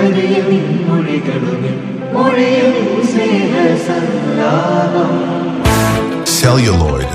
വലിയ നിൻമൊഴികളുമിൽ മൊഴിയിൽ സ്നേഹസല്ലാപം celluloid,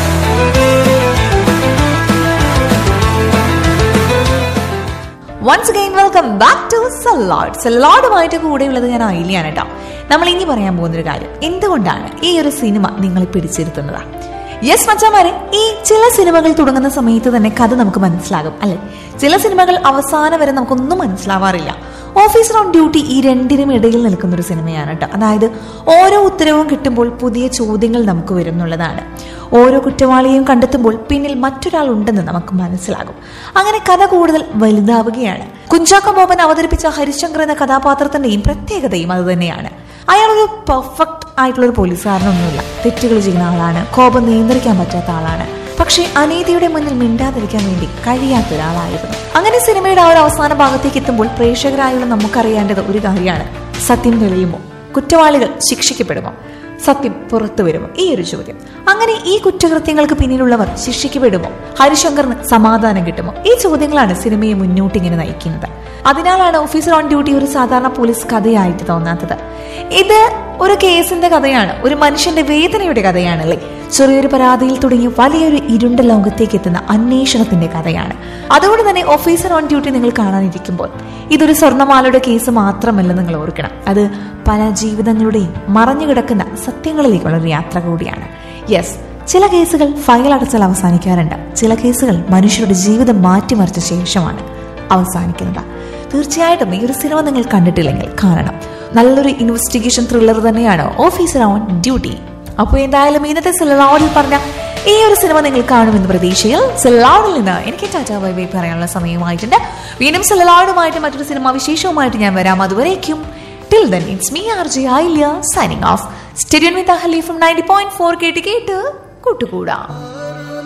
once again welcome back to salad സലാഡുമായിട്ട് കൂടെയുള്ളത് ഞാൻ ഐലിയാണ് കേട്ടോ നമ്മൾ ഇനി പറയാൻ പോകുന്ന ഒരു കാര്യം എന്തുകൊണ്ടാണ് ഈ ഒരു സിനിമ നിങ്ങളെ പിടിച്ചിരുത്തുന്നത് യെസ് മച്ചാമാരെ ഈ ചില സിനിമകൾ തുടങ്ങുന്ന സമയത്ത് തന്നെ കഥ നമുക്ക് മനസ്സിലാകും അല്ലെ ചില സിനിമകൾ അവസാനം വരെ നമുക്കൊന്നും മനസ്സിലാവാറില്ല ഓഫീസർ ഓൺ ഡ്യൂട്ടി ഈ രണ്ടിനും ഇടയിൽ നിൽക്കുന്ന ഒരു സിനിമയാണ് കേട്ടോ അതായത് ഓരോ ഉത്തരവും കിട്ടുമ്പോൾ പുതിയ ചോദ്യങ്ങൾ നമുക്ക് വരും എന്നുള്ളതാണ് ഓരോ കുറ്റവാളിയെയും കണ്ടെത്തുമ്പോൾ പിന്നിൽ മറ്റൊരാൾ ഉണ്ടെന്ന് നമുക്ക് മനസ്സിലാകും അങ്ങനെ കഥ കൂടുതൽ വലുതാവുകയാണ് കുഞ്ചാക്കോ ബോബൻ അവതരിപ്പിച്ച ഹരിശങ്കർ എന്ന കഥാപാത്രത്തിന്റെയും പ്രത്യേകതയും അത് തന്നെയാണ് അയാളൊരു പെർഫെക്റ്റ് ആയിട്ടുള്ള ഒരു പോലീസുകാരനൊന്നുമില്ല തെറ്റുകൾ ചെയ്യുന്ന ആളാണ് കോപം നിയന്ത്രിക്കാൻ പറ്റാത്ത ആളാണ് പക്ഷേ അനീതിയുടെ മുന്നിൽ മിണ്ടാതിരിക്കാൻ വേണ്ടി കഴിയാത്ത ഒരാളായിരുന്നു അങ്ങനെ സിനിമയുടെ ആ ഒരു അവസാന ഭാഗത്തേക്ക് എത്തുമ്പോൾ പ്രേക്ഷകരായുള്ള നമുക്കറിയേണ്ടത് ഒരു കാര്യമാണ് സത്യം തെളിയുമോ കുറ്റവാളികൾ ശിക്ഷിക്കപ്പെടുമോ സത്യം പുറത്തു വരുമോ ഈ ഒരു ചോദ്യം അങ്ങനെ ഈ കുറ്റകൃത്യങ്ങൾക്ക് പിന്നിലുള്ളവർ ശിക്ഷിക്കപ്പെടുമോ ഹരിശങ്കറിന് സമാധാനം കിട്ടുമോ ഈ ചോദ്യങ്ങളാണ് സിനിമയെ മുന്നോട്ട് ഇങ്ങനെ നയിക്കുന്നത് അതിനാലാണ് ഓഫീസർ ഓൺ ഡ്യൂട്ടി ഒരു സാധാരണ പോലീസ് കഥയായിട്ട് തോന്നാത്തത് ഇത് ഒരു കേസിന്റെ കഥയാണ് ഒരു മനുഷ്യന്റെ വേദനയുടെ കഥയാണല്ലേ ചെറിയൊരു പരാതിയിൽ തുടങ്ങി വലിയൊരു ഇരുണ്ട ലോകത്തേക്ക് എത്തുന്ന അന്വേഷണത്തിന്റെ കഥയാണ് അതുകൊണ്ട് തന്നെ ഓഫീസർ ഓൺ ഡ്യൂട്ടി നിങ്ങൾ കാണാനിരിക്കുമ്പോൾ ഇതൊരു സ്വർണ്ണമാലയുടെ കേസ് മാത്രമല്ല നിങ്ങൾ ഓർക്കണം അത് പല ജീവിതങ്ങളുടെയും മറഞ്ഞു കിടക്കുന്ന സത്യങ്ങളിലേക്കുള്ള ഒരു യാത്ര കൂടിയാണ് യെസ് ചില കേസുകൾ ഫയൽ അടച്ചാൽ അവസാനിക്കാറുണ്ട് ചില കേസുകൾ മനുഷ്യരുടെ ജീവിതം മാറ്റിമറിച്ച ശേഷമാണ് അവസാനിക്കുന്നത് തീർച്ചയായിട്ടും ഈ ഒരു സിനിമ നിങ്ങൾ കണ്ടിട്ടില്ലെങ്കിൽ കാണണം നല്ലൊരു ഇൻവെസ്റ്റിഗേഷൻ ത്രില്ലർ തന്നെയാണ് ഓഫീസർ ഓൺ ഡ്യൂട്ടി അപ്പോൾ എന്തായാലും ഇന്നത്തെ സിലൗഡിൽ പറഞ്ഞ ഈ ഒരു സിനിമ നിങ്ങൾ കാണുമെന്ന് പ്രതീക്ഷയിൽ സിലൗഡിൽ നിന്ന് എനിക്ക് ടാറ്റാ ബൈ ബൈ പറയാനുള്ള സമയമായിട്ടുണ്ട് വീണ്ടും സിലൗഡുമായിട്ട് മറ്റൊരു സിനിമ വിശേഷവുമായിട്ട് ഞാൻ വരാം അതുവരേക്കും till then it's me R J Ailiya signing off stay tuned with Ahali from ninety point four കേട്ട് കേട്ട് കൂട്ടുകൂടാം